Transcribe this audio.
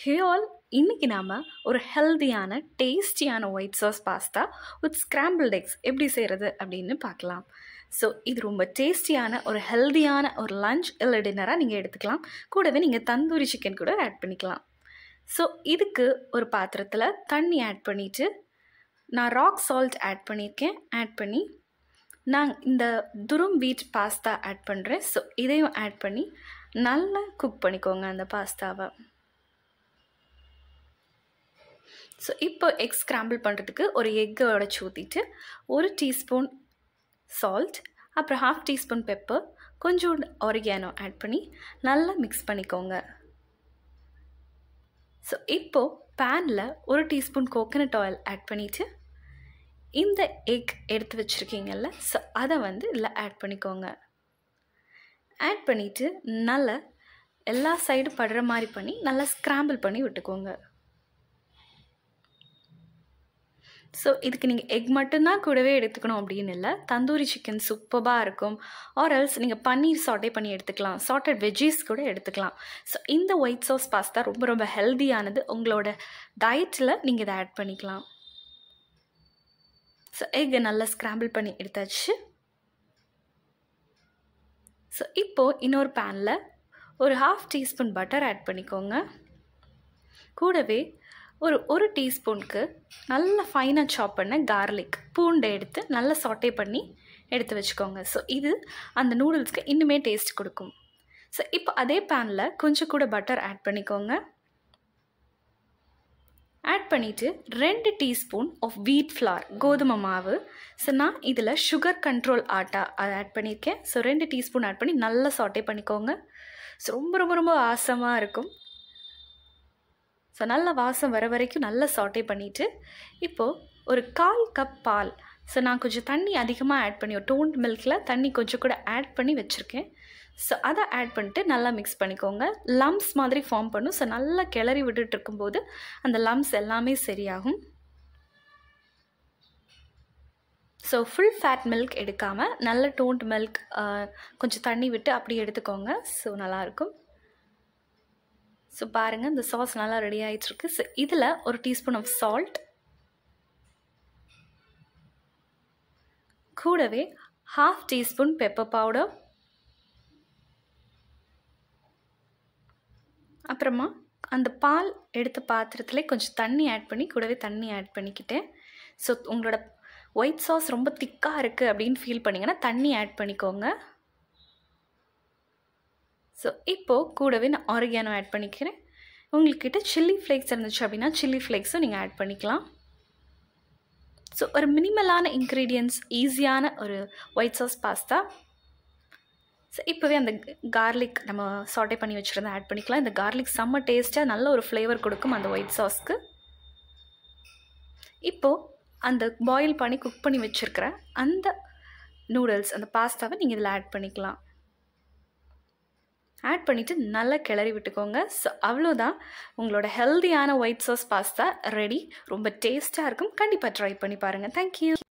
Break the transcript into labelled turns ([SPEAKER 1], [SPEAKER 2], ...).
[SPEAKER 1] hey all இன்றைக்கி நாம் ஒரு ஹெல்தியான டேஸ்டியான white sauce pasta with scrambled eggs எப்படி செய்கிறது அப்படின்னு பார்க்கலாம் ஸோ இது ரொம்ப டேஸ்டியான ஒரு ஹெல்தியான ஒரு லஞ்ச் இல்லை டின்னராக நீங்கள் எடுத்துக்கலாம் கூடவே நீங்கள் தந்தூரி சிக்கன் கூட ஆட் பண்ணிக்கலாம் ஸோ இதுக்கு ஒரு பாத்திரத்தில் தண்ணி ஆட் பண்ணிவிட்டு நான் ராக் சால்ட் ஆட் பண்ணியிருக்கேன் ஆட் பண்ணி நான் இந்த துரும் வீட் பாஸ்தா ஆட் பண்ணுறேன் ஸோ இதையும் ஆட் பண்ணி நல்லா குக் பண்ணிக்கோங்க அந்த பாஸ்தாவை ஸோ இப்போ எக் ஸ்க்ராம்பிள் பண்ணுறதுக்கு ஒரு எக்கை உடச்சி ஊற்றிட்டு ஒரு டீஸ்பூன் சால்ட் அப்புறம் ஹாஃப் டீஸ்பூன் பெப்பர் கொஞ்சோண்டு ஒரிகானோ ஆட் பண்ணி நல்லா மிக்ஸ் பண்ணிக்கோங்க ஸோ இப்போது பேனில் ஒரு டீஸ்பூன் கோகனட் ஆயில் ஆட் பண்ணிவிட்டு இந்த எக் எடுத்து வச்சுருக்கீங்கல்ல ஸோ அதை வந்து இதில் ஆட் பண்ணிக்கோங்க ஆட் பண்ணிவிட்டு நல்லா எல்லா சைடும் படுற மாதிரி பண்ணி நல்லா ஸ்க்ராம்பிள் பண்ணி விட்டுக்கோங்க ஸோ இதுக்கு நீங்கள் எக் மட்டும்தான் கூடவே எடுத்துக்கணும் அப்படின்னு இல்லை தந்தூரி சிக்கன் சூப்பராக இருக்கும் ஆர் எல்ஸ் நீங்கள் பன்னீர் சாட்டே பண்ணி எடுத்துக்கலாம் சாட்டட் வெஜ்ஜீஸ் கூட எடுத்துக்கலாம் ஸோ இந்த ஒயிட் சாஸ் பாஸ்தா ரொம்ப ரொம்ப ஹெல்தியானது உங்களோட டயட்டில் நீங்கள் இதை ஆட் பண்ணிக்கலாம் ஸோ எக்கை நல்லா ஸ்க்ராம்பிள் பண்ணி எடுத்தாச்சு ஸோ இப்போது இன்னொரு பேனில் ஒரு ஹாஃப் டீஸ்பூன் பட்டர் ஆட் பண்ணிக்கோங்க கூடவே ஒரு ஒரு டீஸ்பூனுக்கு நல்ல ஃபைனாக சாப் பண்ண கார்லிக் பூண்டை எடுத்து நல்லா சாட்டே பண்ணி எடுத்து வச்சுக்கோங்க ஸோ இது அந்த நூடுல்ஸ்க்கு இன்னுமே டேஸ்ட் கொடுக்கும் ஸோ இப்போ அதே பேனில் கொஞ்சம் கூட பட்டர் ஆட் பண்ணிக்கோங்க ஆட் பண்ணிவிட்டு ரெண்டு டீஸ்பூன் ஆஃப் வீட் ஃப்ளார் கோதுமை மாவு ஸோ நான் இதில் சுகர் கண்ட்ரோல் ஆட்டா அதை ஆட் பண்ணியிருக்கேன் ஸோ ரெண்டு டீஸ்பூன் ஆட் பண்ணி நல்லா சாட்டே பண்ணிக்கோங்க ஸோ ரொம்ப ரொம்ப ரொம்ப ஆசமாக இருக்கும் ஸோ நல்ல வாசம் வர வரைக்கும் நல்லா சாட்டே பண்ணிவிட்டு இப்போது ஒரு கால் கப் பால் ஸோ நான் கொஞ்சம் தண்ணி அதிகமாக ஆட் பண்ணி ஒரு டோன்ட் மில்கில் தண்ணி கொஞ்சம் கூட ஆட் பண்ணி வச்சுருக்கேன் ஸோ அதை ஆட் பண்ணிட்டு நல்லா மிக்ஸ் பண்ணிக்கோங்க லம்ஸ் மாதிரி ஃபார்ம் பண்ணும் ஸோ நல்லா கிளறி விட்டுட்டு இருக்கும்போது அந்த லம்ஸ் எல்லாமே சரியாகும் ஸோ ஃபுல் ஃபேட் மில்க் எடுக்காமல் நல்ல டோன்ட் மில்க் கொஞ்சம் தண்ணி விட்டு அப்படி எடுத்துக்கோங்க ஸோ நல்லாயிருக்கும் ஸோ பாருங்கள் இந்த சாஸ் நல்லா ரெடி ஆகிட்டுருக்கு ஸோ இதில் ஒரு டீஸ்பூன் ஆஃப் சால்ட் கூடவே ஹாஃப் டீஸ்பூன் பெப்பர் பவுடர் அப்புறமா அந்த பால் எடுத்த பாத்திரத்தில் கொஞ்சம் தண்ணி ஆட் பண்ணி கூடவே தண்ணி ஆட் பண்ணிக்கிட்டேன் ஸோ உங்களோட ஒயிட் சாஸ் ரொம்ப திக்காக இருக்குது அப்படின்னு ஃபீல் பண்ணிங்கன்னா தண்ணி ஆட் பண்ணிக்கோங்க ஸோ இப்போது கூடவே நான் ஆரிகானோ ஆட் பண்ணிக்கிறேன் உங்கள்கிட்ட சில்லி ஃப்ளேக்ஸ் இருந்துச்சு அப்படின்னா சில்லி ஃப்ளேக்ஸும் நீங்கள் ஆட் பண்ணிக்கலாம் ஸோ ஒரு மினிமலான இன்க்ரீடியன்ஸ் ஈஸியான ஒரு ஒயிட் சாஸ் பாஸ்தா ஸோ இப்போவே அந்த கார்லிக் நம்ம சாட்டே பண்ணி வச்சுருந்தா ஆட் பண்ணிக்கலாம் இந்த கார்லிக் செம்ம டேஸ்ட்டாக நல்ல ஒரு ஃப்ளேவர் கொடுக்கும் அந்த ஒயிட் சாஸ்க்கு இப்போது அந்த பாயில் பண்ணி குக் பண்ணி வச்சுருக்கிற அந்த நூடுல்ஸ் அந்த பாஸ்தாவை நீங்கள் இதில் ஆட் பண்ணிக்கலாம் ஆட் பண்ணிவிட்டு நல்லா கிளறி விட்டுக்கோங்க ஸோ அவ்வளோதான் உங்களோட ஹெல்தியான ஒயிட் சாஸ் பாஸ்தா ரெடி ரொம்ப டேஸ்ட்டாக இருக்கும் கண்டிப்பாக ட்ரை பண்ணி பாருங்கள் தேங்க்யூ